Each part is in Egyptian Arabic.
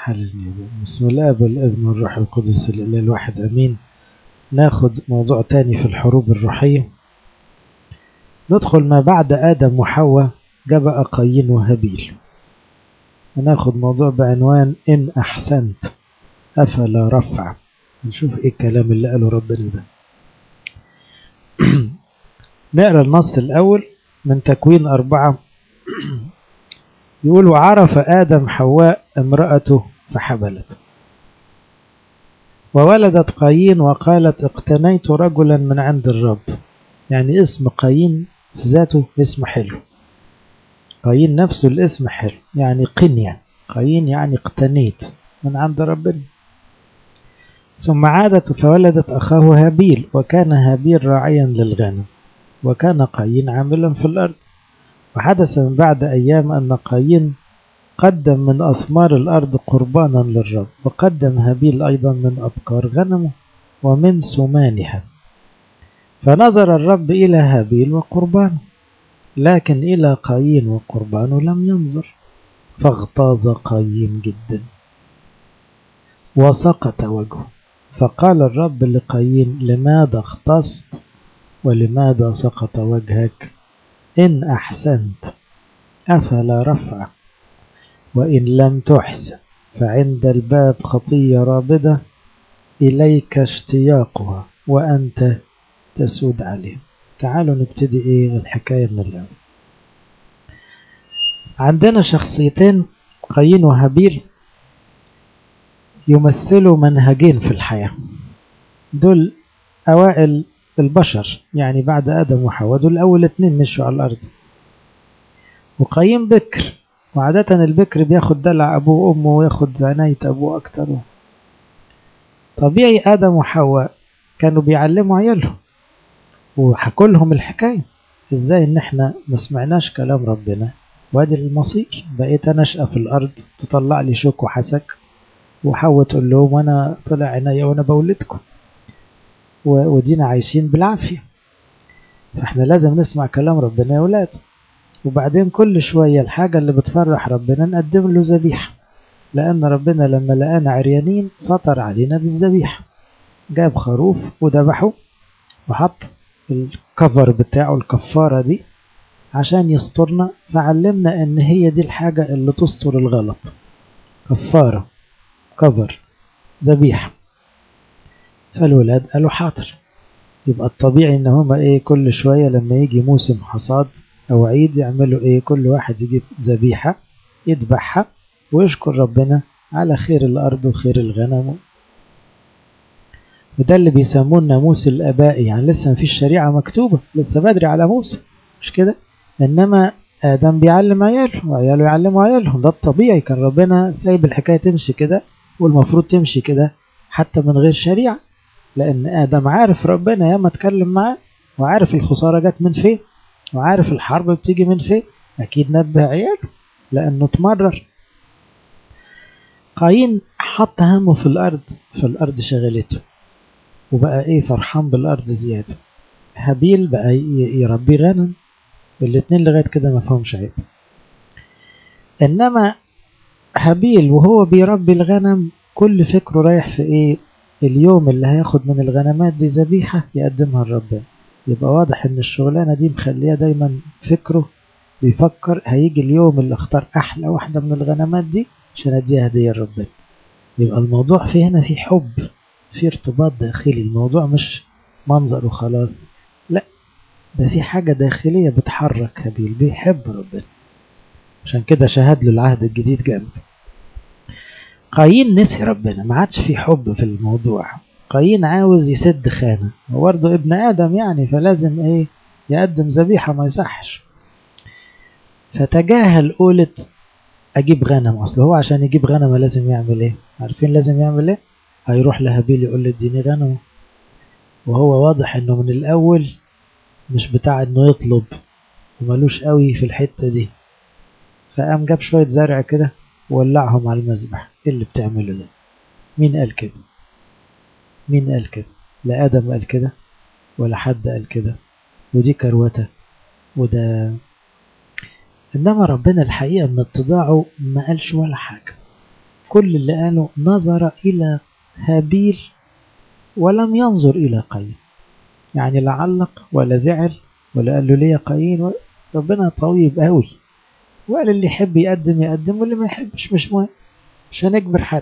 حللني بسم الله والابن والروح القدس الإله الواحد أمين ناخد موضوع تاني في الحروب الروحية ندخل ما بعد آدم وحواء جاء قايين وهابيل وناخد موضوع بعنوان إن أحسنت أفلا رفع نشوف إيه الكلام اللي قاله ربنا ده نقرأ النص الأول من تكوين أربعة يقول وعرف آدم حواء امرأته فحبلت وولدت قايين وقالت اقتنيت رجلا من عند الرب يعني اسم قايين في ذاته اسم حلو قايين نفسه الاسم حلو يعني قنية قايين يعني اقتنيت من عند ربنا ثم عادت فولدت أخاه هابيل وكان هابيل راعيا للغنم وكان قايين عاملا في الأرض وحدث من بعد أيام أن قايين قدم من أثمار الأرض قربانا للرب وقدم هابيل أيضا من أبكار غنمه ومن سمانها فنظر الرب إلى هابيل وقربانه لكن إلى قايين وقربانه لم ينظر فاغتاظ قايين جدا وسقط وجهه فقال الرب لقايين لماذا اختصت ولماذا سقط وجهك إن أحسنت أفلا رفع وإن لم تحسن فعند الباب خطية رابدة إليك اشتياقها وأنت تسود عليه تعالوا نبتدي إيه الحكاية من الأول عندنا شخصيتين قايين وهابيل يمثلوا منهجين في الحياة دول أوائل البشر يعني بعد آدم وحواء دول أول اتنين مشوا على الأرض وقايين بكر وعادة البكر بياخد دلع أبوه وأمه وياخد عناية أبوه أكتر طبيعي آدم وحواء كانوا بيعلموا عيالهم وحكوا لهم الحكاية ازاي ان احنا ما سمعناش كلام ربنا وادي المصير بقيت انا اشقى في الارض تطلع لي شوك وحسك وحواء تقول لهم وانا طلع عينيا وانا بولدكم ودينا عايشين بالعافية فاحنا لازم نسمع كلام ربنا يا ولاد وبعدين كل شوية الحاجة اللي بتفرح ربنا نقدم له ذبيحة لأن ربنا لما لقانا عريانين سطر علينا بالذبيحة جاب خروف وذبحه وحط الكفر بتاعه الكفارة دي عشان يسترنا فعلمنا ان هي دي الحاجة اللي تستر الغلط كفارة كفر ذبيحة فالولاد قالوا حاضر يبقى الطبيعي ان هما ايه كل شوية لما يجي موسم حصاد او عيد يعملوا ايه كل واحد يجيب ذبيحة يذبحها ويشكر ربنا على خير الارض وخير الغنم وده اللي بيسموه الناموس الابائي يعني لسه مفيش شريعة مكتوبة لسه بدري على موسى مش كده انما ادم بيعلم عياله وعياله يعلموا عيالهم ده الطبيعي كان ربنا سايب الحكاية تمشي كده والمفروض تمشي كده حتى من غير شريعة لأن آدم عارف ربنا ياما اتكلم معاه وعارف الخسارة جت من فين وعارف الحرب بتيجي من فين أكيد نبه عياله لأنه اتمرر قايين حط همه في الأرض فالأرض شغلته وبقى إيه فرحان بالأرض زيادة هابيل بقى يربي غنم الاتنين لغاية كده ما فهمش عيب إنما هابيل وهو بيربي الغنم كل فكره رايح في إيه اليوم اللي هياخد من الغنمات دي ذبيحة يقدمها لربنا يبقى واضح ان الشغلانة دي مخليه دايما فكره بيفكر هيجي اليوم اللي اختار احلى واحدة من الغنمات دي عشان اديها هدية لربنا يبقى الموضوع في هنا في حب في ارتباط داخلي الموضوع مش منظر وخلاص لا ده في حاجة داخلية بتحرك هابيل بيحب ربنا عشان كده شهد له العهد الجديد جامد قايين نسي ربنا ما عادش في حب في الموضوع قايين عاوز يسد خانة هو برضه ابن آدم يعني فلازم ايه يقدم ذبيحة ما يصحش فتجاهل قولة أجيب غنم أصل هو عشان يجيب غنم لازم يعمل ايه عارفين لازم يعمل ايه هيروح لهابيل يقول له اديني غنمه وهو واضح انه من الأول مش بتاع انه يطلب وملوش قوي في الحتة دي فقام جاب شوية زرع كده وولعهم على المذبح ايه اللي بتعمله ده مين قال كده مين قال كده لا ادم قال كده ولا حد قال كده ودي كروته وده انما ربنا الحقيقه من اتباعه ما قالش ولا حاجه كل اللي قاله نظر إلى هابيل ولم ينظر إلى قايين يعني لا علق ولا زعل ولا قال له ليه قايين ربنا طيب قوي وقال اللي يحب يقدم يقدم واللي ما يحبش مش مهم مش هنجبر حد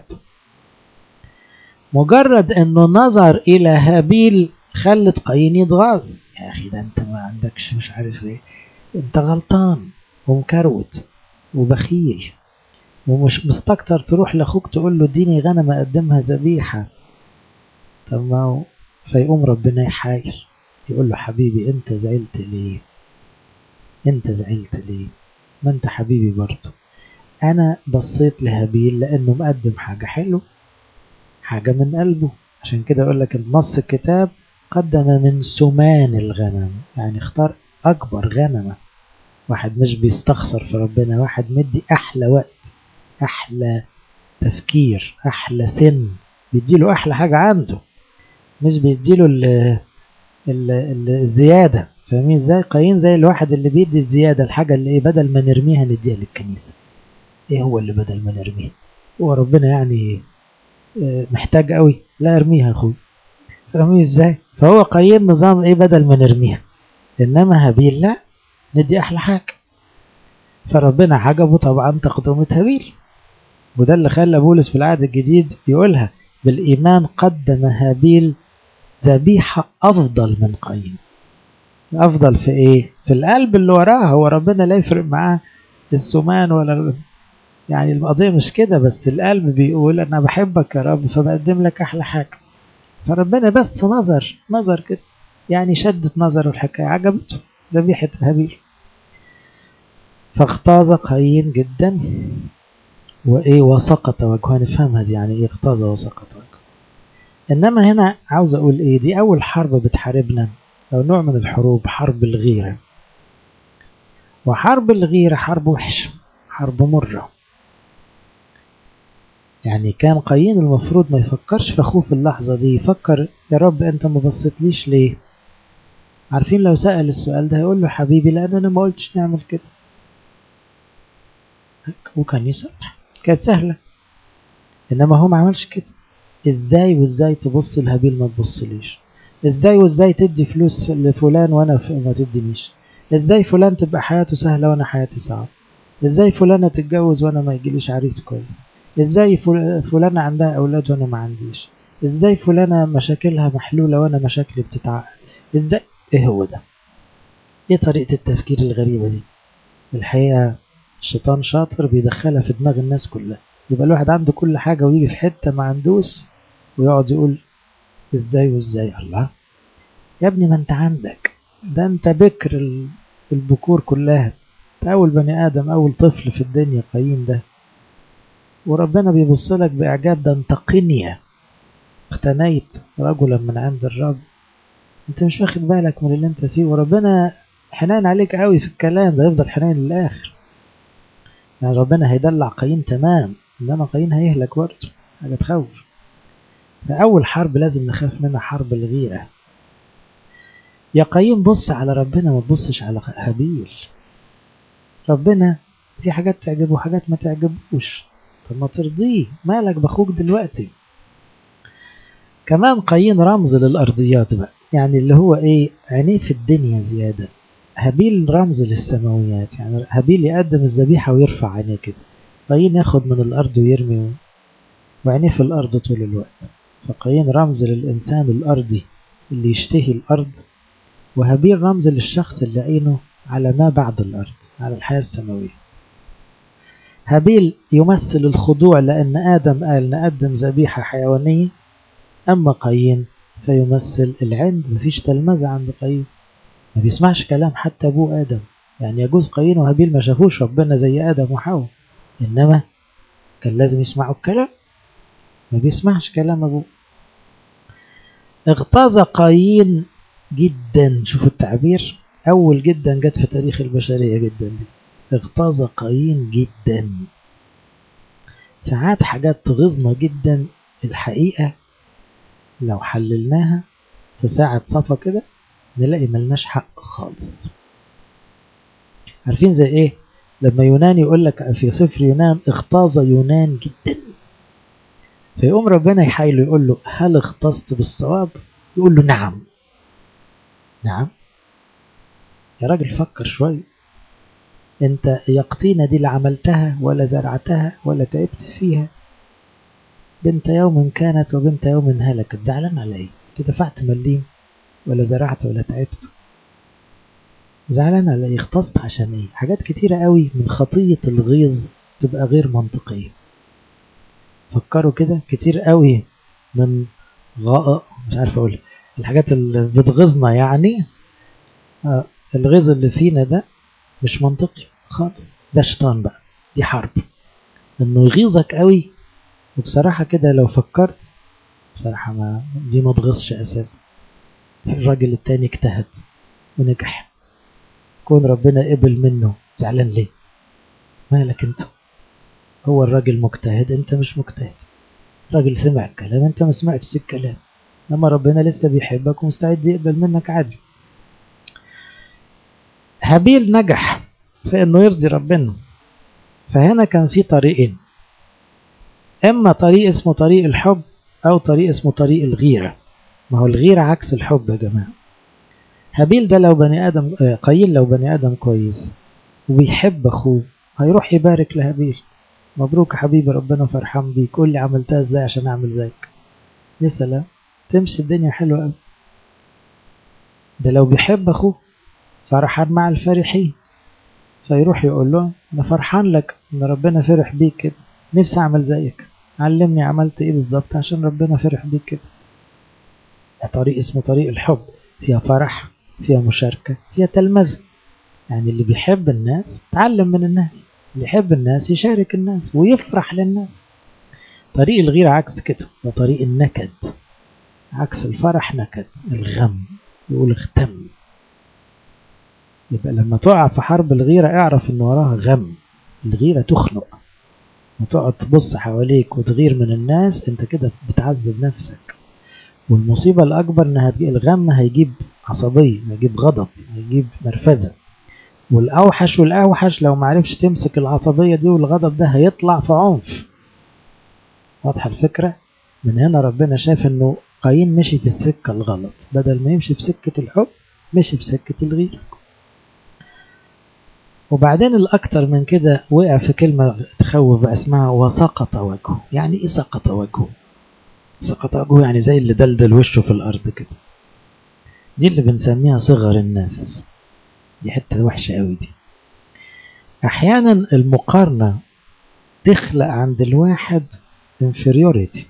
مجرد انه نظر الى هابيل خلت قايين يتغاظ يا اخي ده انت ما عندكش مش عارف ايه انت غلطان ومكروت وبخيل ومش مستكتر تروح لاخوك تقول له اديني غنم اقدمها ذبيحه طب ما هو فيقوم ربنا يحاير يقول له حبيبي انت زعلت ليه انت زعلت ليه ما انت حبيبي برضه انا بصيت لهابيل لانه مقدم حاجه حلوه حاجه من قلبه عشان كده اقول لك النص الكتاب قدم من سمان الغنم يعني اختار اكبر غنمه واحد مش بيستخسر في ربنا واحد مدي احلى وقت احلى تفكير احلى سن بيديله احلى حاجه عنده مش بيديله ال ال ال الزياده فاهمين ازاي قايين زي الواحد اللي بيدي الزياده الحاجه اللي ايه بدل ما نرميها نديها للكنيسه ايه هو اللي بدل ما نرميها هو ربنا يعني محتاج قوي لا ارميها يا اخوي فاهمين ازاي فهو قايين نظام ايه بدل ما نرميها انما هابيل لا ندي احلى حاجه فربنا عجبه طبعا تقدمة هابيل وده اللي خلى بولس في العهد الجديد يقولها بالإيمان قدم هابيل ذبيحة أفضل من قايين أفضل في إيه؟ في القلب اللي وراه هو ربنا لا يفرق معاه السمان ولا يعني القضية مش كده بس القلب بيقول أنا بحبك يا رب فبقدم لك أحلى حاجة فربنا بس نظر نظر كده يعني شدت نظره الحكاية عجبته ذبيحة هابيل فاغتاظ قايين جدا وايه وسقط وجهه هنفهمها دي يعني ايه اغتاظ وسقط وجهه انما هنا عاوز اقول ايه دي اول حرب بتحاربنا او نوع من الحروب حرب الغيره وحرب الغيره حرب وحشه حرب مره يعني كان قايين المفروض ما يفكرش في اخوه في اللحظه دي يفكر يا رب انت ما بصيتليش ليه عارفين لو سأل السؤال ده هيقول له حبيبي لان انا ما قلتش نعمل كده وكان يسامح كانت سهلة إنما هو ما عملش كده إزاي وإزاي تبص لهابيل ما تبصليش إزاي وإزاي تدي فلوس لفلان وأنا ما تدينيش إزاي فلان تبقى حياته سهلة وأنا حياتي صعبة إزاي فلانة تتجوز وأنا ما يجيليش عريس كويس إزاي فلانة عندها أولاد وأنا ما عنديش إزاي فلانة مشاكلها محلولة وأنا مشاكلي بتتعقد إزاي إيه هو ده إيه طريقة التفكير الغريبة دي الحقيقة الشيطان شاطر بيدخلها في دماغ الناس كلها يبقى الواحد عنده كل حاجة ويجي في حتة ما عندوش ويقعد يقول ازاي وازاي الله يا ابني ما انت عندك ده انت بكر البكور كلها أول بني آدم أول طفل في الدنيا قايين ده وربنا بيبص لك بإعجاب ده انت قنية اقتنيت رجلا من عند الرب انت مش واخد بالك من اللي انت فيه وربنا حنان عليك قوي في الكلام ده يفضل حنان للآخر يعني ربنا هيدلع قايين تمام انما قايين هيهلك برضه حاجه تخوف فاول حرب لازم نخاف منها حرب الغيره يا قايين بص على ربنا ما تبصش على هابيل ربنا في حاجات تعجبه وحاجات ما تعجبوش طب ما ترضيه مالك باخوك دلوقتي كمان قايين رمز للارضيات بقى يعني اللي هو ايه عينيه في الدنيا زياده هابيل رمز للسماويات يعني هابيل يقدم الذبيحة ويرفع عينيه كده قايين ياخد من الأرض ويرمي وعينيه في الأرض طول الوقت فقايين رمز للإنسان الأرضي اللي يشتهي الأرض وهابيل رمز للشخص اللي عينه على ما بعد الأرض على الحياة السماوية هابيل يمثل الخضوع لأن آدم قال نقدم ذبيحة حيوانية أما قايين فيمثل العند مفيش تلمذة عند قايين ما بيسمعش كلام حتى أبوه آدم يعني يجوز قايين وهابيل ما شافوش ربنا زي آدم وحواء إنما كان لازم يسمعوا الكلام ما بيسمعش كلام أبوه اغتاظ قايين جدا شوفوا التعبير أول جدا جت في تاريخ البشرية جدا دي اغتاظ قايين جدا ساعات حاجات تغيظنا جدا الحقيقة لو حللناها في ساعة صفا كده نلاقي ملناش حق خالص عارفين زي ايه لما يونان يقول لك في سفر يونان اغتاظ يونان جدا فيقوم ربنا يحايله يقول له هل اختصت بالصواب يقول له نعم نعم يا راجل فكر شوي انت يقطينة دي اللي عملتها ولا زرعتها ولا تعبت فيها بنت يوم كانت وبنت يوم هلكت زعلان على ايه انت دفعت مليم ولا زرعت ولا تعبت زعلان على ايه اختصت عشان ايه حاجات كتيرة قوي من خطية الغيظ تبقى غير منطقية فكروا كده كتير قوي من غائط مش عارف اقول الحاجات اللي بتغيظنا يعني آه الغيظ اللي فينا ده مش منطقي خالص ده شيطان بقى دي حرب انه يغيظك قوي وبصراحة كده لو فكرت بصراحة ما دي ما تغيظش اساسا الراجل التاني اجتهد ونجح كون ربنا قبل منه زعلان ليه مالك انت هو الراجل مجتهد انت مش مجتهد الراجل سمع الكلام انت ما سمعتش الكلام لما ربنا لسه بيحبك ومستعد يقبل منك عادي هابيل نجح في انه يرضي ربنا فهنا كان في طريقين اما طريق اسمه طريق الحب او طريق اسمه طريق الغيرة ما هو الغيرة عكس الحب يا جماعة هابيل ده لو بني ادم قايل لو بني ادم كويس وبيحب اخوه هيروح يبارك لهابيل مبروك يا حبيبي ربنا فرحان بيك قول لي عملتها ازاي عشان اعمل زيك يا سلام تمشي الدنيا حلوه قوي ده لو بيحب اخوه فرحان مع الفرحين فيروح يقول له انا فرحان لك ان ربنا فرح بيك كده نفسي اعمل زيك علمني عملت ايه بالظبط عشان ربنا فرح بيك كده طريق اسمه طريق الحب فيها فرح فيها مشاركة فيها تلمذة يعني اللي بيحب الناس تعلم من الناس اللي يحب الناس يشارك الناس ويفرح للناس طريق الغيرة عكس كده وطريق النكد عكس الفرح نكد الغم يقول اختم يبقى لما تقع في حرب الغيرة اعرف ان وراها غم الغيرة تخنق وتقعد تبص حواليك وتغير من الناس انت كده بتعذب نفسك والمصيبة الأكبر إن الغم هيجيب عصبية هيجيب غضب هيجيب نرفزة والأوحش والأوحش لو معرفش تمسك العصبية دي والغضب ده هيطلع في عنف واضحة الفكرة من هنا ربنا شاف إنه قايين مشي في السكة الغلط بدل ما يمشي بسكة الحب مشي بسكة الغيرة وبعدين الأكتر من كده وقع في كلمة تخوف بقى اسمها وسقط وجهه يعني إيه سقط وجهه سقط وجهه يعني زي اللي دلدل وشه في الأرض كده دي اللي بنسميها صغر النفس دي حتة وحشة قوي دي أحيانا المقارنة تخلق عند الواحد inferiority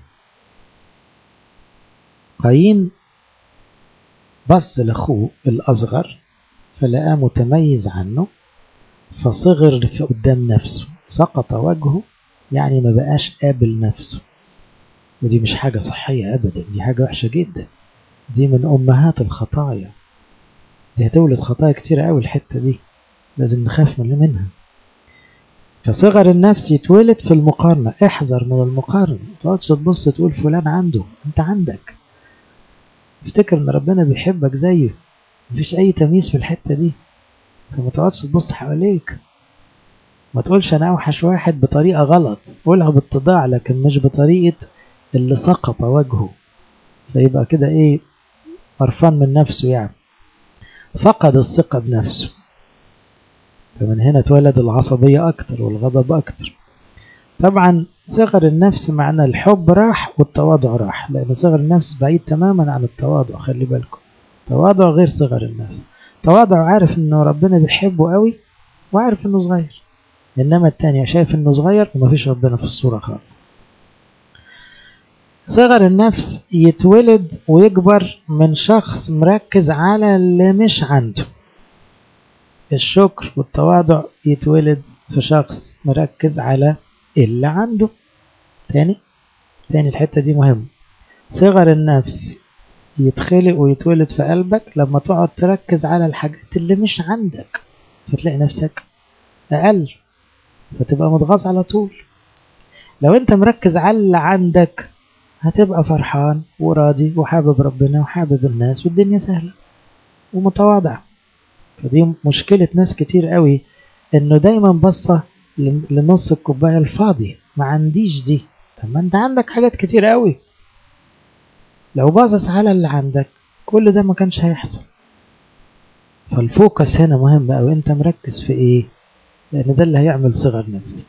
قايين بص لأخوه الأصغر فلقاه متميز عنه فصغر في قدام نفسه سقط وجهه يعني ما بقاش قابل نفسه ودي مش حاجة صحية أبدا دي حاجة وحشة جدا دي من أمهات الخطايا دي هتولد خطايا كتير قوي الحتة دي لازم نخاف من منها فصغر النفس يتولد في المقارنة احذر من المقارنة تقعدش تبص تقول فلان عنده انت عندك افتكر ان ربنا بيحبك زيه مفيش اي تمييز في الحتة دي فما تقعدش تبص حواليك ما تقولش انا اوحش واحد بطريقة غلط قولها باتضاع لكن مش بطريقة اللي سقط وجهه فيبقى كده ايه قرفان من نفسه يعني فقد الثقة بنفسه فمن هنا اتولد العصبية أكتر والغضب أكتر طبعا صغر النفس معنى الحب راح والتواضع راح لأن صغر النفس بعيد تماما عن التواضع خلي بالكم تواضع غير صغر النفس تواضع عارف انه ربنا بيحبه قوي وعارف انه صغير انما التاني شايف انه صغير ومفيش ربنا في الصورة خالص صغر النفس يتولد ويكبر من شخص مركز على اللي مش عنده الشكر والتواضع يتولد في شخص مركز على اللي عنده تاني تاني الحتة دي مهمة صغر النفس يتخلق ويتولد في قلبك لما تقعد تركز على الحاجات اللي مش عندك فتلاقي نفسك أقل فتبقى متغاظ على طول لو انت مركز على اللي عندك هتبقى فرحان وراضي وحابب ربنا وحابب الناس والدنيا سهلة ومتواضع فدي مشكلة ناس كتير قوي انه دايما بصة لنص الكوباية الفاضي ما عنديش دي طب ما انت عندك حاجات كتير قوي لو باصص على اللي عندك كل ده ما كانش هيحصل فالفوكس هنا مهم قوي انت مركز في ايه لان ده اللي هيعمل صغر نفس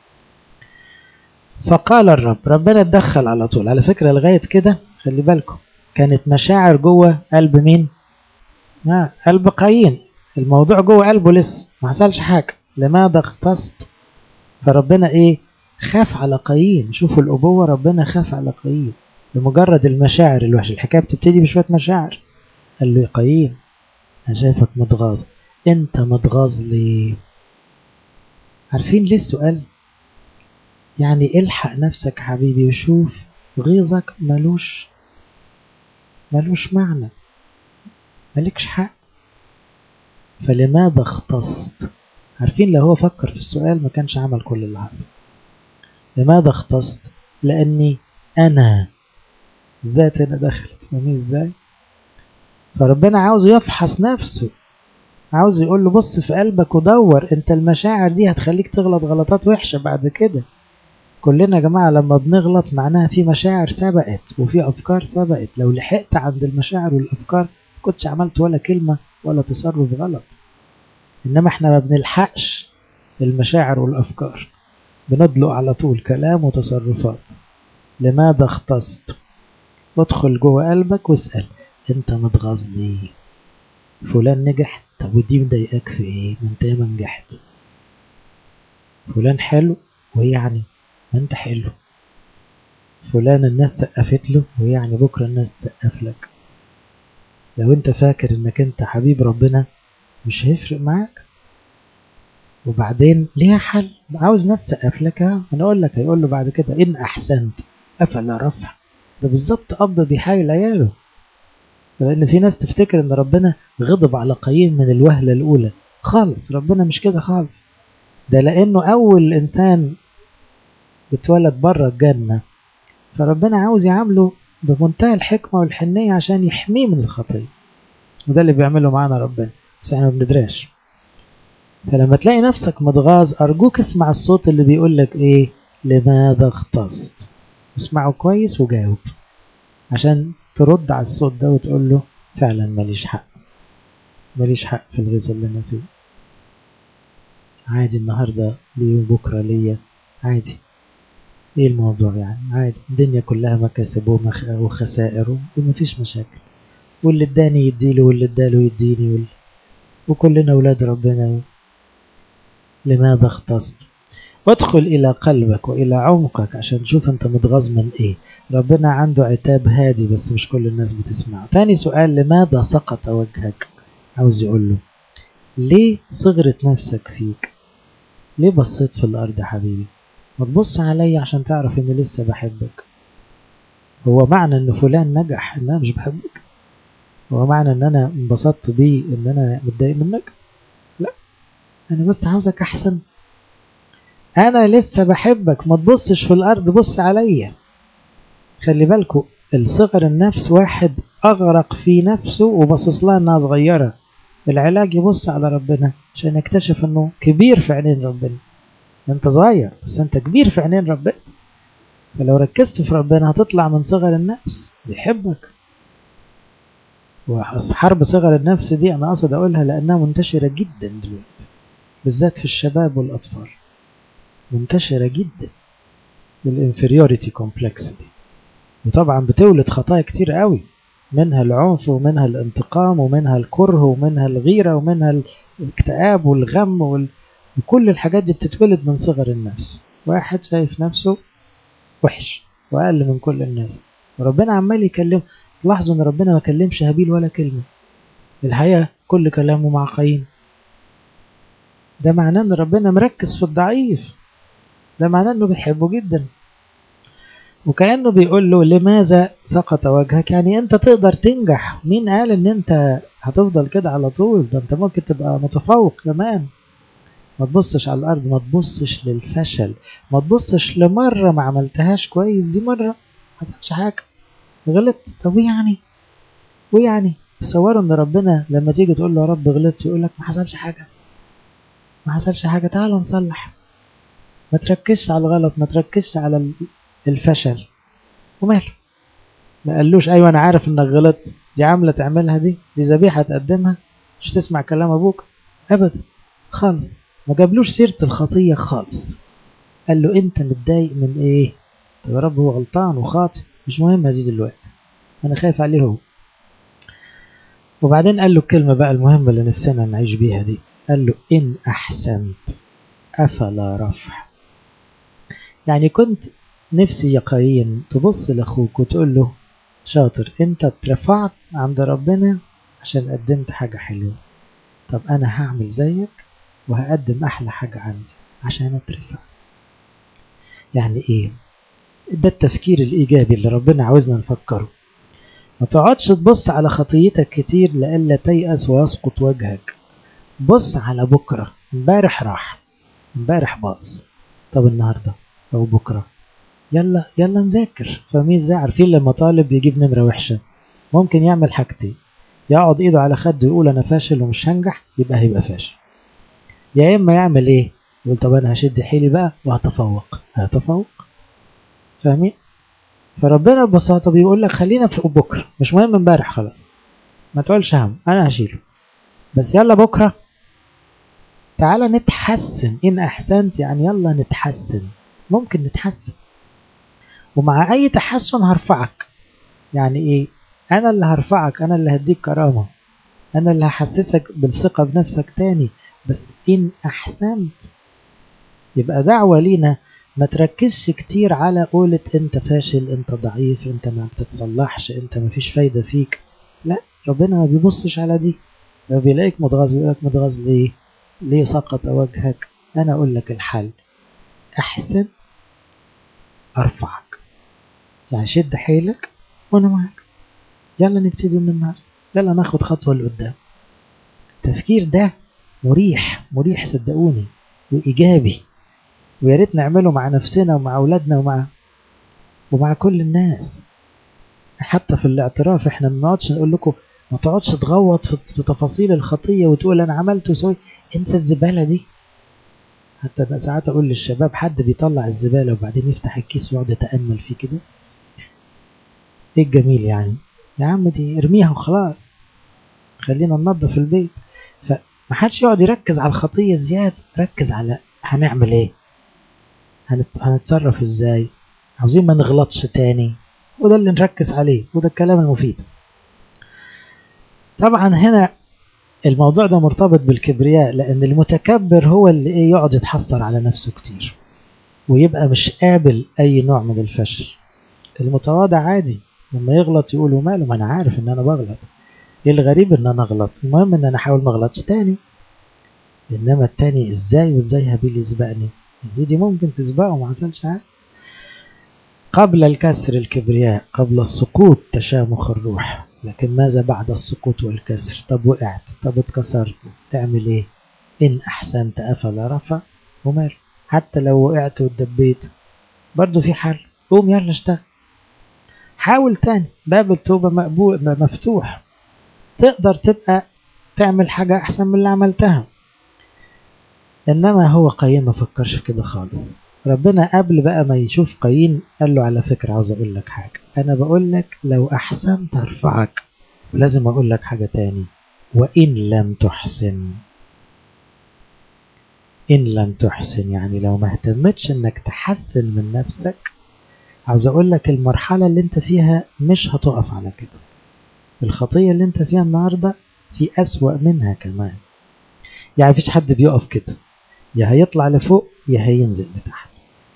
فقال الرب ربنا اتدخل على طول على فكرة لغاية كده خلي بالكم كانت مشاعر جوه قلب مين آه قلب قايين الموضوع جوه قلبه لسه ما حصلش حاجة لماذا اختصت فربنا ايه خاف على قايين شوفوا الأبوة ربنا خاف على قايين لمجرد المشاعر الوحشة الحكاية بتبتدي بشوية مشاعر قال له يا قايين أنا شايفك متغاظ أنت متغاظ ليه عارفين ليه السؤال يعني الحق نفسك حبيبي وشوف غيظك ملوش ملوش معنى مالكش حق فلماذا اختصت عارفين لو هو فكر في السؤال ما كانش عمل كل اللي حصل لماذا اختصت لاني انا الذات هنا دخلت فاهمين ازاي فربنا عاوزه يفحص نفسه عاوز يقول له بص في قلبك ودور انت المشاعر دي هتخليك تغلط غلطات وحشة بعد كده كلنا يا جماعة لما بنغلط معناها في مشاعر سبقت وفي أفكار سبقت لو لحقت عند المشاعر والأفكار كنتش عملت ولا كلمة ولا تصرف غلط إنما احنا ما بنلحقش المشاعر والأفكار بندلق على طول كلام وتصرفات لماذا اختصت ادخل جوه قلبك واسأل انت متغاظ ليه فلان نجح طب ودي مضايقاك في ايه ما انت ياما نجحت فلان حلو ويعني ما انت حلو فلان الناس سقفت له ويعني بكرة الناس تسقف لك لو انت فاكر انك انت حبيب ربنا مش هيفرق معاك وبعدين ليها حل عاوز ناس تسقف لك انا اقول لك هيقول له بعد كده ان احسنت افلا رفع ده بالظبط اب بيحايل عياله لان في ناس تفتكر ان ربنا غضب على قايين من الوهله الاولى خالص ربنا مش كده خالص ده لانه اول انسان بتولد بره الجنه فربنا عاوز يعامله بمنتهى الحكمه والحنيه عشان يحميه من الخطيه وده اللي بيعمله معانا ربنا بس احنا ما بندراش فلما تلاقي نفسك متغاظ ارجوك اسمع الصوت اللي بيقول لك ايه لماذا اختصت اسمعه كويس وجاوب عشان ترد على الصوت ده وتقول له فعلا ماليش حق ماليش حق في الغيظ اللي انا فيه عادي النهارده ليه وبكره ليا عادي ايه الموضوع يعني عادي الدنيا كلها مكاسب وخسائر ومفيش مشاكل واللي اداني يديله واللي اداله يديني وال... وكلنا ولاد ربنا لماذا اختصت وادخل إلى قلبك وإلى عمقك عشان تشوف أنت متغاظ من إيه ربنا عنده عتاب هادي بس مش كل الناس بتسمعه تاني سؤال لماذا سقط وجهك عاوز يقول له ليه صغرت نفسك فيك ليه بصيت في الأرض يا حبيبي ما تبص عليا عشان تعرف إني لسه بحبك هو معنى إن فلان نجح إن أنا مش بحبك هو معنى إن أنا انبسطت بيه إن أنا متضايق منك لا أنا بس عاوزك أحسن انا لسه بحبك ما تبصش في الارض بص عليا خلي بالكوا الصغر النفس واحد اغرق في نفسه وبصص لها انها صغيره العلاج يبص على ربنا عشان يكتشف انه كبير في عينين ربنا انت صغير بس انت كبير في عينين ربنا فلو ركزت في ربنا هتطلع من صغر النفس بيحبك وحرب صغر النفس دي انا قصد اقولها لانها منتشره جدا دلوقتي بالذات في الشباب والاطفال منتشرة جدا الانفيريوريتي كومبلكس دي وطبعا بتولد خطايا كتير قوي منها العنف ومنها الانتقام ومنها الكره ومنها الغيرة ومنها الاكتئاب والغم وال... وكل الحاجات دي بتتولد من صغر النفس واحد شايف نفسه وحش وأقل من كل الناس وربنا عمال يكلم تلاحظوا ان ربنا ما كلمش هابيل ولا كلمة الحقيقة كل كلامه مع قايين ده معناه ان ربنا مركز في الضعيف ده معناه انه بيحبه جدا وكأنه بيقول له لماذا سقط وجهك يعني انت تقدر تنجح مين قال ان انت هتفضل كده على طول ده انت ممكن تبقى متفوق كمان ما تبصش على الارض ما تبصش للفشل ما تبصش لمرة ما عملتهاش كويس دي مرة حصلش حاجة غلطت طب يعني ويعني تصوروا ان ربنا لما تيجي تقول له يا رب غلطت يقول لك ما حصلش حاجة ما حصلش حاجة تعال نصلح ما تركزش على الغلط ما تركزش على الفشل وماله ما قالوش أيوة أنا عارف إنك غلطت دي عاملة تعملها دي دي ذبيحة تقدمها مش تسمع كلام أبوك أبدا خالص ما جابلوش سيرة الخطية خالص قال له أنت متضايق من إيه طب يا رب هو غلطان وخاطئ مش مهم دي دلوقتي أنا خايف عليه هو وبعدين قال له الكلمة بقى المهمة اللي نفسنا نعيش بيها دي قال له إن أحسنت أفلا رفع يعني كنت نفسي يا قايين تبص لأخوك وتقول له شاطر أنت اترفعت عند ربنا عشان قدمت حاجة حلوة طب أنا هعمل زيك وهقدم أحلى حاجة عندي عشان أترفع يعني إيه ده التفكير الإيجابي اللي ربنا عاوزنا نفكره ما تقعدش تبص على خطيتك كتير لألا تيأس ويسقط وجهك بص على بكرة امبارح راح امبارح باص طب النهاردة أو بكرة يلا يلا نذاكر فاهمين ازاي عارفين لما طالب يجيب نمرة وحشة ممكن يعمل حاجتين يقعد ايده على خده يقول انا فاشل ومش هنجح يبقى هيبقى فاشل يا اما يعمل ايه يقول طب انا هشد حيلي بقى وهتفوق هتفوق فاهمين فربنا ببساطة بيقول لك خلينا في بكرة مش مهم امبارح خلاص ما تقولش هم انا هشيله بس يلا بكرة تعالى نتحسن ان احسنت يعني يلا نتحسن ممكن نتحسن ومع اي تحسن هرفعك يعني ايه انا اللي هرفعك انا اللي هديك كرامة انا اللي هحسسك بالثقة بنفسك تاني بس ان احسنت يبقى دعوة لينا ما تركزش كتير على قولة انت فاشل انت ضعيف انت ما بتتصلحش انت ما فيش فايدة فيك لا ربنا ما بيبصش على دي لو بيلاقيك متغاظ بيقولك متغاظ ليه ليه سقط وجهك انا اقول لك الحل احسن ارفعك يعني شد حيلك وانا معاك يلا نبتدي من النهارده يلا ناخد خطوه لقدام التفكير ده مريح مريح صدقوني وايجابي ويا ريت نعمله مع نفسنا ومع اولادنا ومع ومع كل الناس حتى في الاعتراف احنا ما نقعدش نقول لكم ما تقعدش تغوط في تفاصيل الخطيه وتقول انا عملت وسوي انسى الزباله دي حتى انا ساعات اقول للشباب حد بيطلع الزباله وبعدين يفتح الكيس ويقعد يتامل فيه كده ايه الجميل يعني يا عم دي ارميها وخلاص خلينا ننظف البيت فمحدش يقعد يركز على الخطيه زياده ركز على هنعمل ايه هنت... هنتصرف ازاي عاوزين ما نغلطش تاني وده اللي نركز عليه وده الكلام المفيد طبعا هنا الموضوع ده مرتبط بالكبرياء لأن المتكبر هو اللي إيه يقعد يتحسر على نفسه كتير ويبقى مش قابل أي نوع من الفشل المتواضع عادي لما يغلط يقول ماله ما أنا عارف إن أنا بغلط إيه الغريب إن أنا أغلط المهم إن أنا أحاول ما أغلطش تاني إنما التاني إزاي وإزاي هابيل يسبقني يا سيدي ممكن تسبقه ما حصلش حاجة قبل الكسر الكبرياء قبل السقوط تشامخ الروح لكن ماذا بعد السقوط والكسر طب وقعت طب اتكسرت تعمل ايه ان احسنت افلا رفع ومال حتى لو وقعت واتدبيت برضو في حل قوم يلا اشتغل حاول تاني باب التوبة مقبول مفتوح تقدر تبقى تعمل حاجة أحسن من اللي عملتها إنما هو قايين ما فكرش في كده خالص ربنا قبل بقى ما يشوف قايين قال له على فكرة عاوز أقول لك حاجة أنا بقول لك لو أحسنت أرفعك ولازم أقول لك حاجة تاني وإن لم تحسن إن لم تحسن يعني لو ما اهتمتش إنك تحسن من نفسك عاوز أقول لك المرحلة اللي أنت فيها مش هتقف على كده الخطية اللي أنت فيها النهاردة في أسوأ منها كمان يعني مفيش حد بيقف كده يا هيطلع لفوق يا هينزل لتحت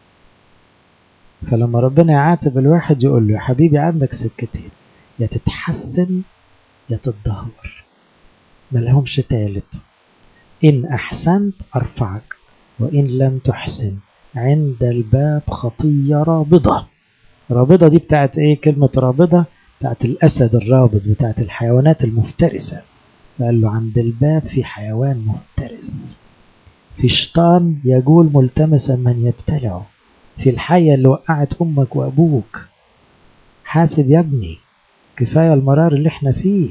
فلما ربنا يعاتب الواحد يقول له يا حبيبي عندك سكتين يا تتحسن يا تتدهور ملهمش تالت إن أحسنت أرفعك وإن لم تحسن عند الباب خطية رابضة رابضة دي بتاعت إيه كلمة رابضة بتاعت الأسد الرابض بتاعت الحيوانات المفترسة فقال له عند الباب في حيوان مفترس في شيطان يجول ملتمسا من يبتلعه في الحية اللي وقعت أمك وأبوك حاسب يا ابني كفاية المرار اللي احنا فيه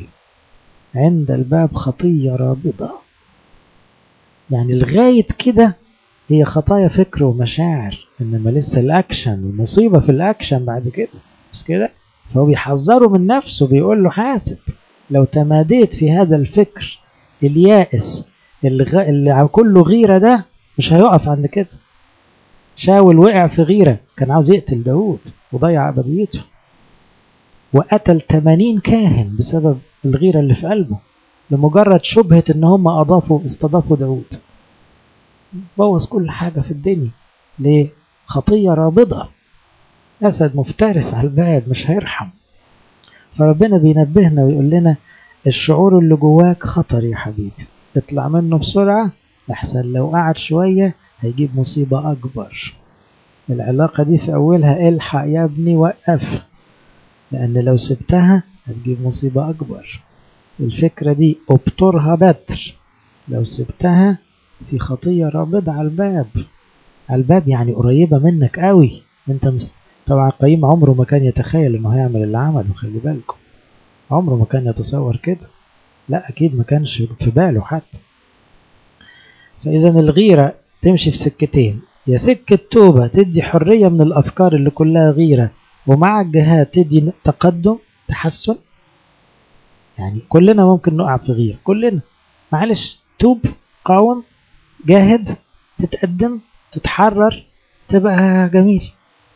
عند الباب خطية رابضة يعني لغاية كده هي خطايا فكر ومشاعر إنما لسه الأكشن المصيبة في الأكشن بعد كده مش كده فهو بيحذره من نفسه بيقول له حاسب لو تماديت في هذا الفكر اليائس اللي, غ... اللي كله غيرة ده مش هيقف عند كده شاول وقع في غيرة كان عاوز يقتل داود وضيع أبديته وقتل 80 كاهن بسبب الغيرة اللي في قلبه لمجرد شبهة ان هم اضافوا استضافوا داود بوظ كل حاجة في الدنيا ليه خطية رابضة أسد مفترس على الباب مش هيرحم فربنا بينبهنا ويقول لنا الشعور اللي جواك خطر يا حبيبي اطلع منه بسرعة لحسن لو قعد شوية هيجيب مصيبة أكبر العلاقة دي في أولها الحق يا ابني وقف لأن لو سبتها هتجيب مصيبة أكبر الفكرة دي ابطرها بتر لو سبتها في خطية رابضة على الباب على الباب يعني قريبة منك قوي انت مس... طبعا قيم عمره ما كان يتخيل انه هيعمل اللي عمله خلي بالكم عمره ما كان يتصور كده لا اكيد ما كانش في باله حتى فاذا الغيرة تمشي في سكتين يا سكة توبة تدي حرية من الافكار اللي كلها غيرة ومع الجهاد تدي تقدم تحسن يعني كلنا ممكن نقع في غيرة كلنا معلش توب قاوم جاهد تتقدم تتحرر تبقى جميل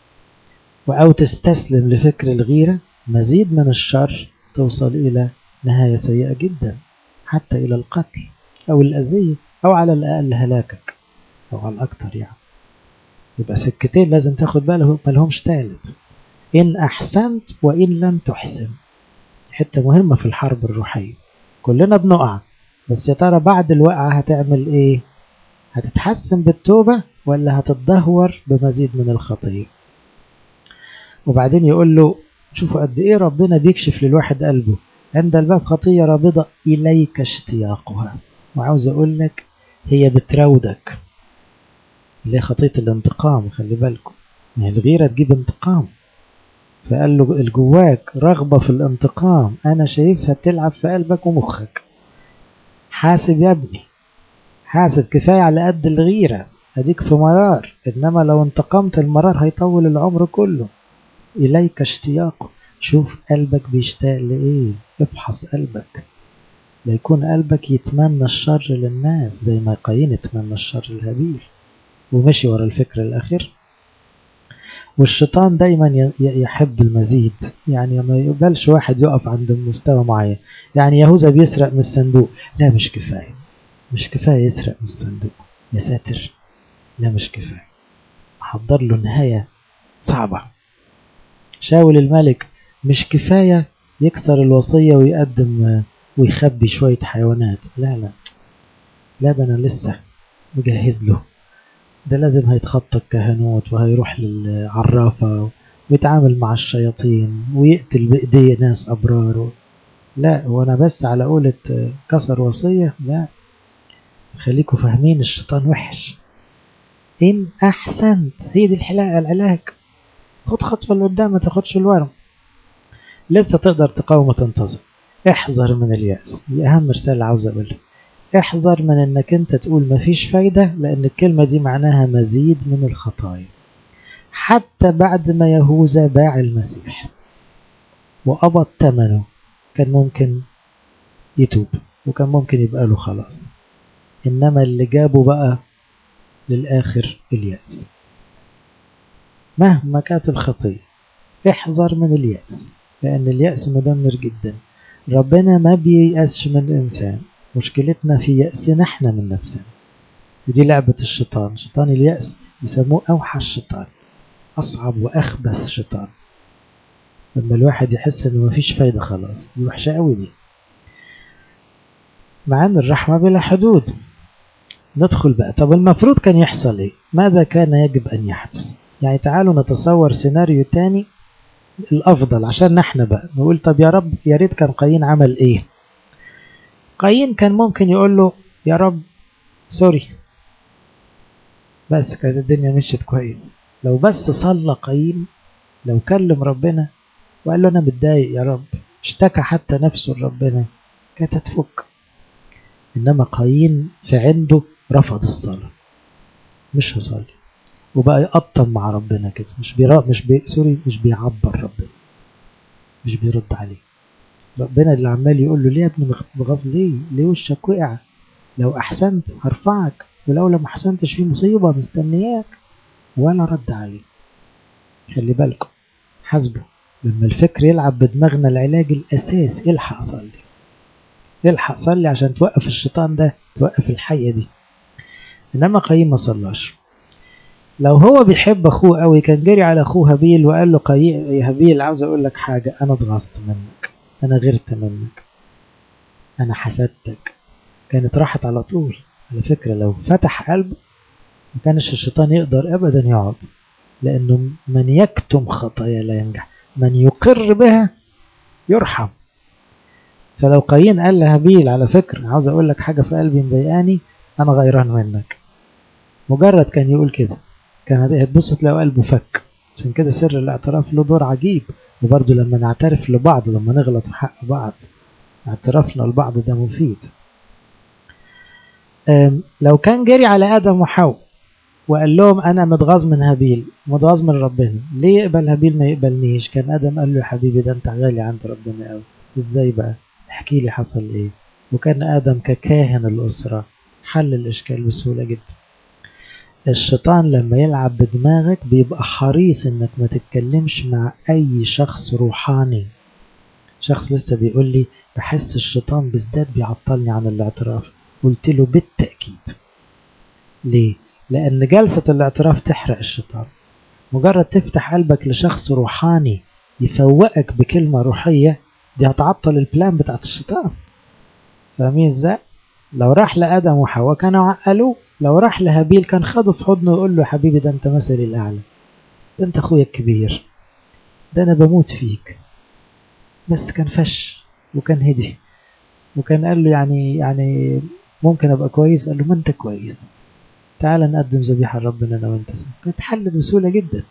أو تستسلم لفكر الغيرة مزيد من الشر توصل إلى نهاية سيئة جدا حتى إلى القتل أو الأذية أو على الأقل هلاكك أو على الأكثر يعني يبقى سكتين لازم تاخد باله ملهمش تالت إن أحسنت وإن لم تحسن حتة مهمة في الحرب الروحية كلنا بنقع بس يا ترى بعد الوقعة هتعمل إيه هتتحسن بالتوبة ولا هتتدهور بمزيد من الخطية وبعدين يقول له شوفوا قد إيه ربنا بيكشف للواحد قلبه عند الباب خطية رابضة إليك اشتياقها وعاوز أقول لك هي بتراودك اللي هي خطية الانتقام خلي بالكم يعني الغيرة تجيب انتقام فقال له الجواك رغبة في الانتقام أنا شايفها بتلعب في قلبك ومخك حاسب يا ابني حاسب كفاية على قد الغيرة أديك في مرار إنما لو انتقمت المرار هيطول العمر كله إليك اشتياق شوف قلبك بيشتاق لإيه افحص قلبك ليكون قلبك يتمنى الشر للناس زي ما قايين يتمنى الشر لهابيل ومشي ورا الفكرة الأخير والشيطان دايما يحب المزيد يعني ما يقبلش واحد يقف عند مستوى معين يعني يهوذا بيسرق من الصندوق لا مش كفاية مش كفاية يسرق من الصندوق يا ساتر لا مش كفاية حضر له نهاية صعبة شاول الملك مش كفاية يكسر الوصية ويقدم ويخبي شوية حيوانات لا لا لا ده أنا لسه مجهز له ده لازم هيتخطى الكهنوت وهيروح للعرافة ويتعامل مع الشياطين ويقتل بإيديه ناس أبرار لا هو أنا بس على قولة كسر وصية لا خليكم فاهمين الشيطان وحش إن أحسنت هي دي الحلاقة العلاج خد خطوة لقدام ما تاخدش الورم لسه تقدر تقاوم وتنتظر احذر من اليأس دي أهم رسالة عاوز أقولها احذر من انك انت تقول مفيش فايدة لان الكلمة دي معناها مزيد من الخطايا حتى بعد ما يهوذا باع المسيح وقبض ثمنه كان ممكن يتوب وكان ممكن يبقى له خلاص انما اللي جابه بقى للاخر اليأس مهما كانت الخطية احذر من اليأس لان اليأس مدمر جدا ربنا ما بييأسش من الانسان مشكلتنا في يأسنا احنا من نفسنا ودي لعبة الشيطان شيطان اليأس يسموه أوحش شيطان أصعب وأخبث شيطان لما الواحد يحس إنه مفيش فايدة خلاص دي وحشة قوي دي مع أن الرحمة بلا حدود ندخل بقى طب المفروض كان يحصل إيه ماذا كان يجب أن يحدث يعني تعالوا نتصور سيناريو تاني الأفضل عشان نحن بقى نقول طب يا رب يا ريت كان قايين عمل إيه قايين كان ممكن يقول له يا رب سوري بس كانت الدنيا مشيت كويس لو بس صلى قايين لو كلم ربنا وقال له انا متضايق يا رب اشتكى حتى نفسه لربنا كانت هتفك انما قايين في عنده رفض الصلاة مش هصلي وبقى يقطم مع ربنا كده مش بيرا مش بي سوري مش بيعبر ربنا مش بيرد عليه ربنا اللي عمال يقول له ليه يا ابني مغاظ ليه ليه وشك وقع لو احسنت هرفعك ولو لم احسنتش في مصيبه مستنياك ولا رد عليه خلي بالكم حاسبه لما الفكر يلعب بدماغنا العلاج الاساسي الحق صلي الحق صلي عشان توقف الشيطان ده توقف الحيه دي انما قايين ما صلاش لو هو بيحب اخوه قوي كان جري على اخوه هابيل وقال له قايين يا هابيل عاوز اقول لك حاجه انا اتغصت منك انا غيرت منك انا حسدتك كانت راحت على طول على فكره لو فتح قلبه ما كانش الشيطان يقدر ابدا يقعد لانه من يكتم خطايا لا ينجح من يقر بها يرحم فلو قايين قال لهابيل على فكرة عاوز اقول لك حاجة في قلبي مضايقاني انا غيران منك مجرد كان يقول كده كان هتبص تلاقي قلبه فك عشان كده سر الاعتراف له دور عجيب وبرضه لما نعترف لبعض لما نغلط في حق بعض اعترافنا لبعض ده مفيد لو كان جري على ادم وحواء وقال لهم انا متغاظ من هابيل متغاظ من ربنا ليه يقبل هابيل ما يقبلنيش كان ادم قال له يا حبيبي ده انت غالي عند ربنا قوي ازاي بقى احكي لي حصل ايه وكان ادم ككاهن الاسره حل الاشكال بسهوله جدا الشيطان لما يلعب بدماغك بيبقى حريص انك ما تتكلمش مع اي شخص روحاني شخص لسه بيقول لي بحس الشيطان بالذات بيعطلني عن الاعتراف قلت له بالتأكيد ليه لأن جلسة الاعتراف تحرق الشيطان مجرد تفتح قلبك لشخص روحاني يفوقك بكلمة روحية دي هتعطل البلان بتاعت الشيطان فاهمين ازاي؟ لو راح لآدم وحواء كانوا عقلوه لو راح لهابيل كان خده في حضنه ويقول له يا حبيبي ده انت مثلي الأعلى ده انت أخويا الكبير ده أنا بموت فيك بس كان فش وكان هدي وكان قال له يعني يعني ممكن ابقى كويس قال له ما انت كويس تعال نقدم ذبيحه لربنا انا وانت كانت حل بسهوله جدا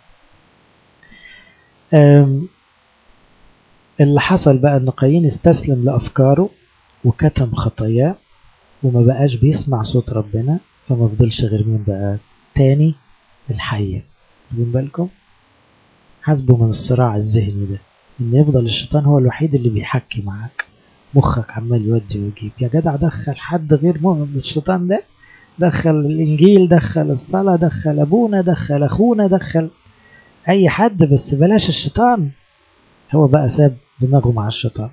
اللي حصل بقى ان قايين استسلم لافكاره وكتم خطاياه وما بقاش بيسمع صوت ربنا فما فضلش غير مين بقى تاني الحيه واخدين بالكم حاسبه من الصراع الذهني ده ان يفضل الشيطان هو الوحيد اللي بيحكي معاك مخك عمال يودي ويجيب يا جدع دخل حد غير مؤمن الشيطان ده دخل الانجيل دخل الصلاة دخل ابونا دخل اخونا دخل اي حد بس بلاش الشيطان هو بقى ساب دماغه مع الشيطان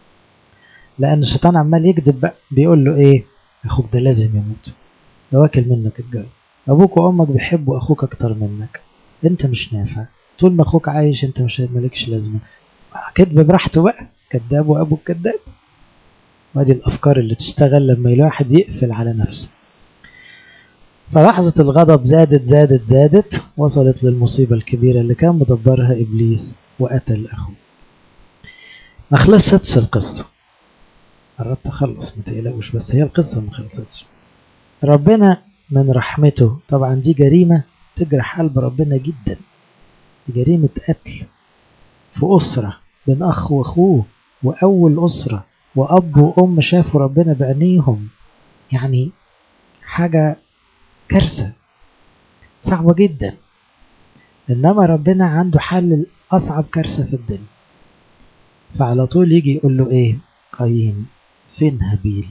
لان الشيطان عمال يكذب بقى بيقول له ايه اخوك ده لازم يموت ده واكل منك الجو ابوك وامك بيحبوا اخوك اكتر منك انت مش نافع طول ما اخوك عايش انت مش مالكش لازمه كذب براحته بقى كذاب وابو الكذاب وادي الافكار اللي تشتغل لما الواحد يقفل على نفسه فلحظة الغضب زادت زادت زادت وصلت للمصيبة الكبيرة اللي كان مدبرها إبليس وقتل أخوه ما خلصتش القصة قربت أخلص ما تقلقوش بس هي القصة ما خلصتش ربنا من رحمته طبعا دي جريمة تجرح قلب ربنا جدا دي جريمة قتل في أسرة بين أخ وأخوه وأول أسرة وأب وأم شافوا ربنا بعينيهم يعني حاجة كارثة صعبة جدا إنما ربنا عنده حل أصعب كارثة في الدنيا فعلى طول يجي يقول له إيه قايين فين هابيل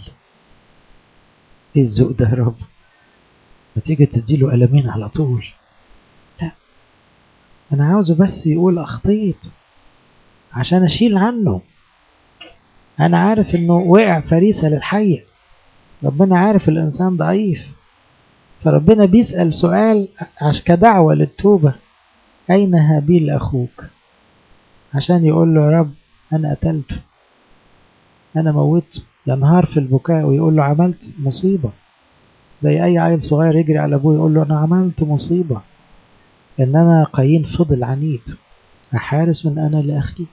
إيه الذوق ده يا رب ما تيجي تديله قلمين على طول لا أنا عاوزه بس يقول أخطيت عشان أشيل عنه أنا عارف إنه وقع فريسة للحية ربنا عارف الإنسان ضعيف فربنا بيسأل سؤال كدعوة للتوبة أين هابيل أخوك عشان يقول له يا رب أنا قتلته أنا موت ينهار في البكاء ويقول له عملت مصيبة زي أي عيل صغير يجري على أبوه يقول له أنا عملت مصيبة إنما قايين فضل عنيد أحارس من أنا لأخي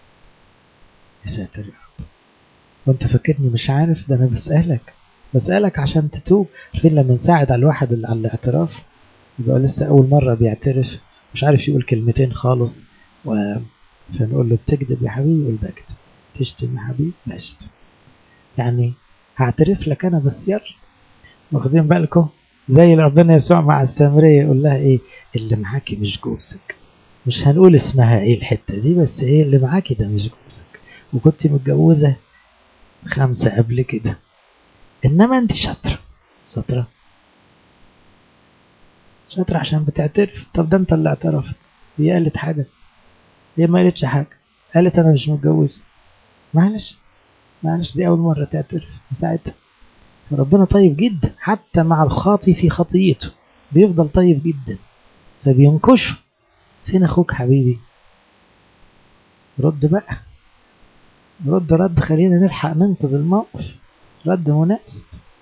يا ساتر يا رب وأنت فاكرني مش عارف ده أنا بسألك بسألك عشان تتوب عارفين لما نساعد على الواحد اللي على الاعتراف يبقى لسه أول مرة بيعترف مش عارف يقول كلمتين خالص و... فنقول له بتكذب يا حبيبي يقول بكذب تشتم يا حبيبي بشتم يعني هعترف لك أنا بس يلا واخدين بالكم زي ربنا يسوع مع السامرية يقول لها ايه اللي معاكي مش جوزك مش هنقول اسمها ايه الحتة دي بس ايه اللي معاكي ده مش جوزك وكنت متجوزة خمسة قبل كده انما انت شاطرة شاطرة شاطرة عشان بتعترف طب ده انت اللي اعترفت هي قالت حاجة هي ما قالتش حاجة قالت انا مش متجوزة معلش معلش دي اول مرة تعترف ساعتها فربنا طيب جدا حتى مع الخاطي في خطيته بيفضل طيب جدا فبينكشه فين اخوك حبيبي رد بقى رد رد خلينا نلحق ننقذ الموقف رد مناسب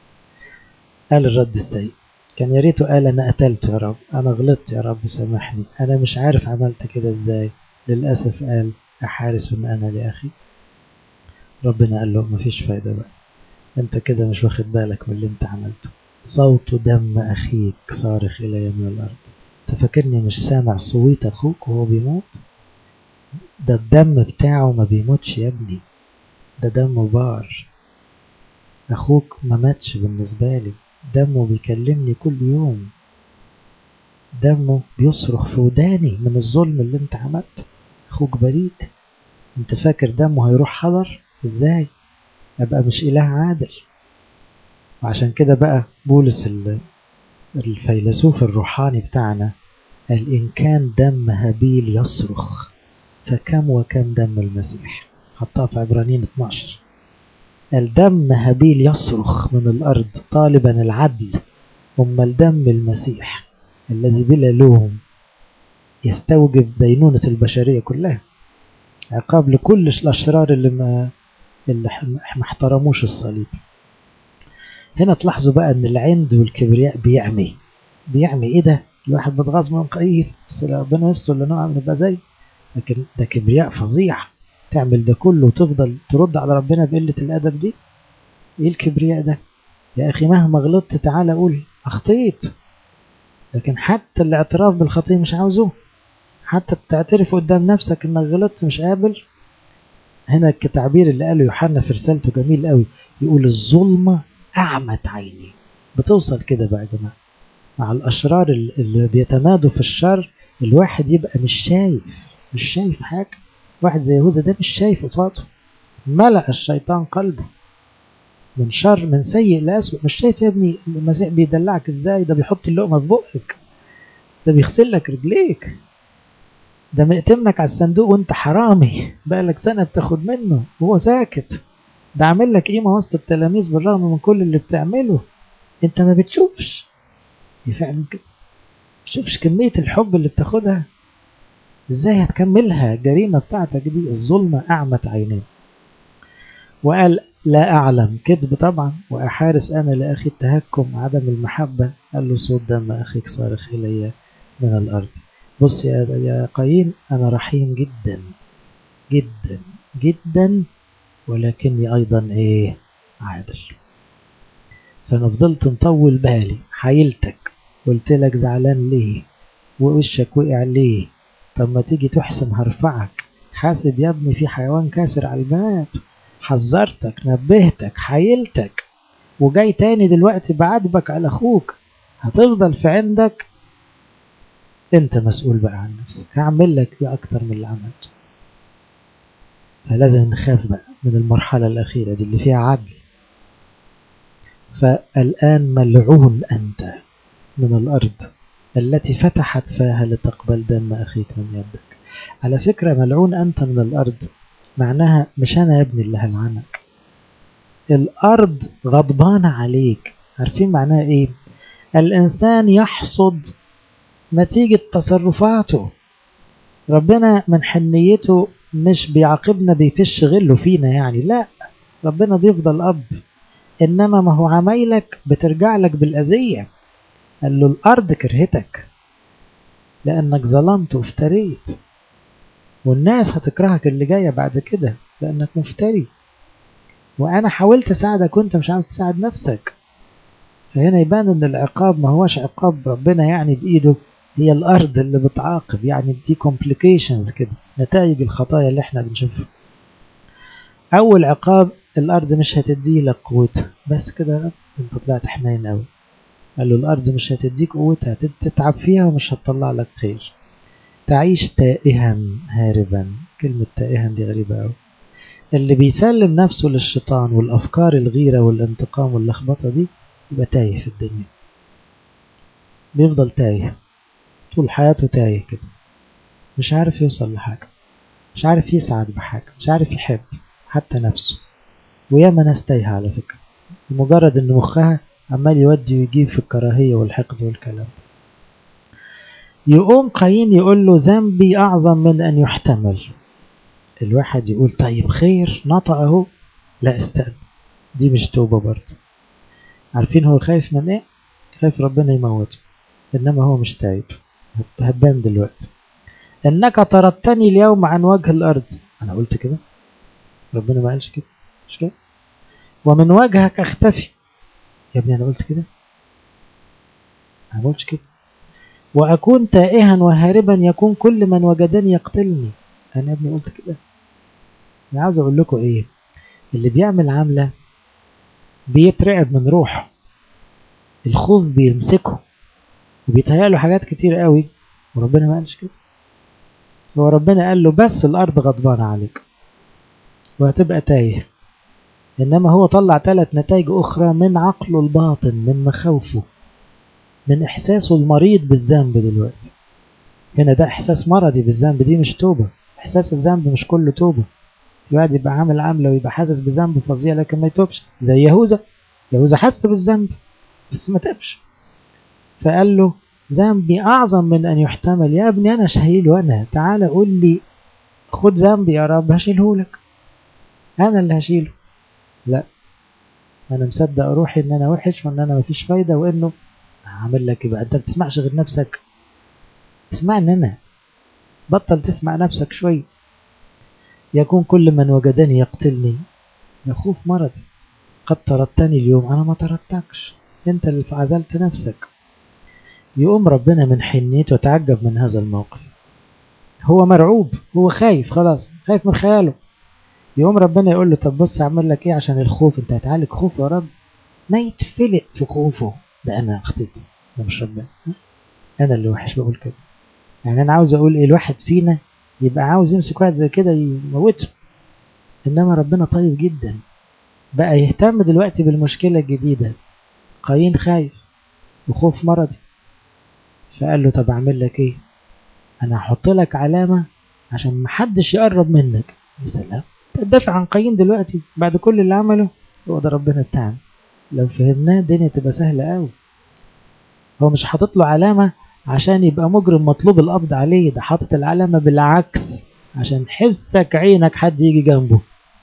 قال الرد السيء كان يا ريته قال انا قتلت يا رب انا غلطت يا رب سامحني انا مش عارف عملت كده ازاي للاسف قال احارس من انا لاخي ربنا قال له مفيش فايده بقى انت كده مش واخد بالك من اللي انت عملته صوت دم اخيك صارخ الي من الارض تفكرني مش سامع صويت اخوك وهو بيموت ده الدم بتاعه ما بيموتش يا ابني ده دم بار اخوك ما ماتش بالنسبه لي دمه بيكلمني كل يوم دمه بيصرخ في وداني من الظلم اللي انت عملته اخوك بريء انت فاكر دمه هيروح حضر ازاي ابقى مش اله عادل وعشان كده بقى بولس الفيلسوف الروحاني بتاعنا قال إن كان دم هابيل يصرخ فكم وكم دم المسيح حطها في عبرانيين 12 قال دم هابيل يصرخ من الأرض طالبا العدل أما الدم المسيح الذي بلا لوم يستوجب دينونة البشرية كلها عقاب لكل الأشرار اللي ما اللي ما احترموش الصليب هنا تلاحظوا بقى ان العند والكبرياء بيعمي بيعمي ايه ده الواحد بتغاظ من قليل بس ربنا يستر لنا نبقى زي لكن ده كبرياء فظيع تعمل ده كله وتفضل ترد على ربنا بقلة الأدب دي ايه الكبرياء ده يا أخي مهما غلطت تعالى قول أخطيت لكن حتى الاعتراف بالخطية مش عاوزه حتى تعترف قدام نفسك انك غلطت مش قابل هنا التعبير اللي قاله يوحنا في رسالته جميل قوي يقول الظلمة أعمت عيني بتوصل كده بقى يا جماعة مع الأشرار اللي بيتمادوا في الشر الواحد يبقى مش شايف مش شايف حاجة واحد زي يهوذا ده مش شايف قصاده ملأ الشيطان قلبه من شر من سيء لأسوأ مش شايف يا ابني المسيح بيدلعك ازاي ده بيحط اللقمة في بقك ده بيغسل لك رجليك ده مقتمنك على الصندوق وانت حرامي بقالك سنة بتاخد منه وهو ساكت ده عامل لك قيمة وسط التلاميذ بالرغم من كل اللي بتعمله انت ما بتشوفش هي فعلا كده شوفش كمية الحب اللي بتاخدها ازاي هتكملها الجريمة بتاعتك دي الظلمة أعمت عينين وقال لا أعلم كذب طبعا وأحارس أنا لأخي التهكم عدم المحبة قال له صوت دم أخيك صارخ إلي من الأرض بص يا يا قايين أنا رحيم جدا جدا جدا ولكني أيضا إيه عادل فأنا فضلت مطول بالي حايلتك قلت لك زعلان ليه ووشك وقع ليه طب ما تيجي تحسن هرفعك حاسب يا ابني في حيوان كاسر على الباب حذرتك نبهتك حايلتك وجاي تاني دلوقتي بعاتبك على اخوك هتفضل في عندك انت مسؤول بقى عن نفسك هعمل لك بقى اكتر من اللي عملته فلازم نخاف بقى من المرحلة الأخيرة دي اللي فيها عدل فالآن ملعون أنت من الأرض التي فتحت فاها لتقبل دم أخيك من يدك على فكرة ملعون أنت من الأرض معناها مش أنا يا ابني اللي هلعنك الأرض غضبانة عليك عارفين معناها إيه الإنسان يحصد نتيجة تصرفاته ربنا من حنيته مش بيعاقبنا بيفش غله فينا يعني لا ربنا بيفضل أب إنما ما هو عمايلك بترجع لك بالأذية قال له الأرض كرهتك لأنك ظلمت وافتريت والناس هتكرهك اللي جاية بعد كده لأنك مفتري وأنا حاولت أساعدك وأنت مش عاوز تساعد نفسك فهنا يبان إن العقاب ما هوش عقاب ربنا يعني بإيده هي الأرض اللي بتعاقب يعني دي complications كده نتائج الخطايا اللي احنا بنشوفها أول عقاب الأرض مش هتدي لك قوتها بس كده انت طلعت حنين قوي قال له الأرض مش هتديك قوتها تتعب فيها ومش هتطلع لك خير تعيش تائها هاربا كلمة تائها دي غريبة أوي اللي بيسلم نفسه للشيطان والأفكار الغيرة والانتقام واللخبطة دي يبقى تايه في الدنيا بيفضل تايه طول حياته تايه كده مش عارف يوصل لحاجة مش عارف يسعد بحاجة مش عارف يحب حتى نفسه وياما ناس تايهة على فكرة مجرد ان مخها عمال يودي ويجيب في الكراهية والحقد والكلام ده يقوم قايين يقول له ذنبي أعظم من أن يحتمل الواحد يقول طيب خير نطق اهو لا استنى دي مش توبة برضه عارفين هو خايف من ايه خايف ربنا يموته انما هو مش تايب هتبان دلوقتي انك طردتني اليوم عن وجه الارض انا قلت كده ربنا ما قالش كده مش كده ومن وجهك اختفي يا ابني انا قلت كده انا ما قلتش كده واكون تائها وهاربا يكون كل من وجدني يقتلني انا يا ابني قلت كده انا عاوز اقول لكم ايه اللي بيعمل عملة بيترعب من روحه الخوف بيمسكه وبيتهيأ له حاجات كتير قوي وربنا ما قالش كده هو ربنا قال له بس الأرض غضبانة عليك وهتبقى تايه إنما هو طلع ثلاث نتائج أخرى من عقله الباطن من مخاوفه من إحساسه المريض بالذنب دلوقتي هنا ده إحساس مرضي بالذنب دي مش توبة إحساس الذنب مش كله توبة في واحد يبقى عامل عاملة ويبقى حاسس بذنب فظيع لكن ما يتوبش زي يهوذا يهوذا حس بالذنب بس ما تابش فقال له ذنبي أعظم من أن يحتمل يا ابني أنا شايله أنا تعالى قول لي خد ذنبي يا رب هشيله لك أنا اللي هشيله لا أنا مصدق روحي إن أنا وحش وإن أنا مفيش فايدة وإنه هعمل لك يبقى أنت بتسمعش غير نفسك اسمعني أنا بطل تسمع نفسك شوي يكون كل من وجدني يقتلني يخوف مرضي قد طردتني اليوم أنا ما طردتكش أنت اللي عزلت نفسك يقوم ربنا من حنيته وتعجب من هذا الموقف هو مرعوب هو خايف خلاص خايف من خياله يقوم ربنا يقول له طب بص اعمل لك ايه عشان الخوف انت هتعالج خوف يا رب ما يتفلق في خوفه ده انا اخطيت ده مش ربنا انا اللي وحش بقول كده يعني انا عاوز اقول ايه الواحد فينا يبقى عاوز يمسك واحد زي كده يموته انما ربنا طيب جدا بقى يهتم دلوقتي بالمشكلة الجديدة قايين خايف وخوف مرضي فقال له طب اعمل لك ايه انا هحط لك علامة عشان محدش يقرب منك يا سلام تدافع عن قايين دلوقتي بعد كل اللي عمله هو ده ربنا بتاعنا لو فهمناه الدنيا تبقى سهلة قوي هو مش حاطط له علامة عشان يبقى مجرم مطلوب القبض عليه ده حاطط العلامة بالعكس عشان حسك عينك حد يجي جنبه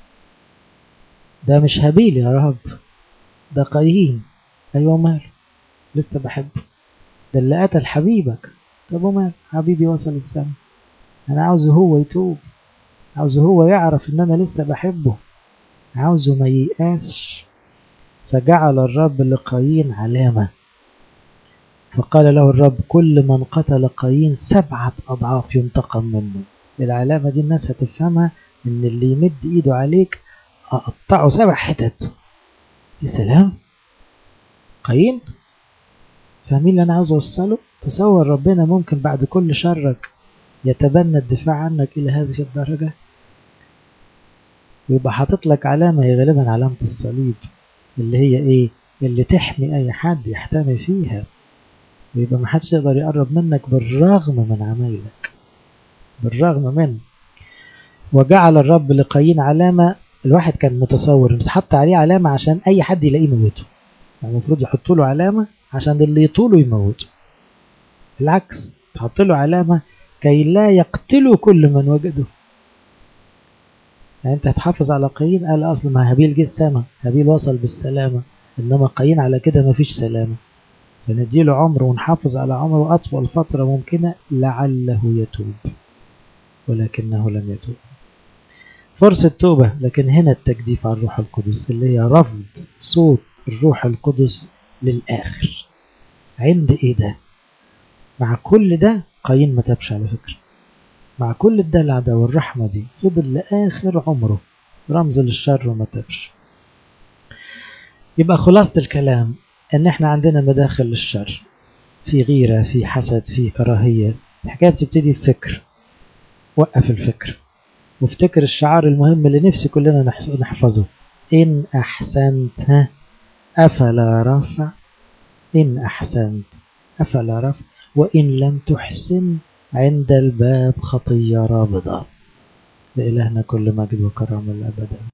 ده مش هابيل يا رب ده قايين ايوه ماله لسه بحبه ده اللي قتل حبيبك طب ومال حبيبي وصل السما انا عاوزه هو يتوب عاوزه هو يعرف ان انا لسه بحبه عاوزه ما ييأسش فجعل الرب لقايين علامة فقال له الرب كل من قتل قايين سبعة أضعاف ينتقم منه العلامة دي الناس هتفهمها ان اللي يمد ايده عليك أقطعه سبع حتت يا سلام قايين فاهمين اللي أنا عاوز أوصله تصور ربنا ممكن بعد كل شرك يتبنى الدفاع عنك إلى هذه الدرجة ويبقى حاطط لك علامة هي غالبا علامة الصليب اللي هي إيه اللي تحمي أي حد يحتمي فيها ويبقى محدش يقدر يقرب منك بالرغم من عمايلك بالرغم من وجعل الرب لقايين علامة الواحد كان متصور انه تحط عليه علامة عشان أي حد يلاقيه يموته يعني المفروض يحطوا له علامة عشان اللي يطوله يموته العكس تحط له علامة كي لا يقتلوا كل من وجده يعني انت هتحافظ على قايين قال اصل ما هابيل جه السما هابيل وصل بالسلامة انما قايين على كده ما فيش سلامة فنديله عمر ونحافظ على عمره أطول فترة ممكنة لعله يتوب ولكنه لم يتوب فرصة توبة لكن هنا التجديف على الروح القدس اللي هي رفض صوت الروح القدس للآخر عند إيه ده مع كل ده قايين ما تابش على فكرة مع كل الدلع ده والرحمة دي فضل لآخر عمره رمز للشر وما تابش يبقى خلاصة الكلام ان احنا عندنا مداخل للشر في غيرة في حسد في كراهية الحكاية بتبتدي بفكر وقف الفكر وافتكر الشعار المهم اللي نفسي كلنا نحفظه إن أحسنت ها أفلا رفع إن أحسنت أفلا رفع وإن لم تحسن عند الباب خطية رابضة لإلهنا كل مجد وكرم الأبد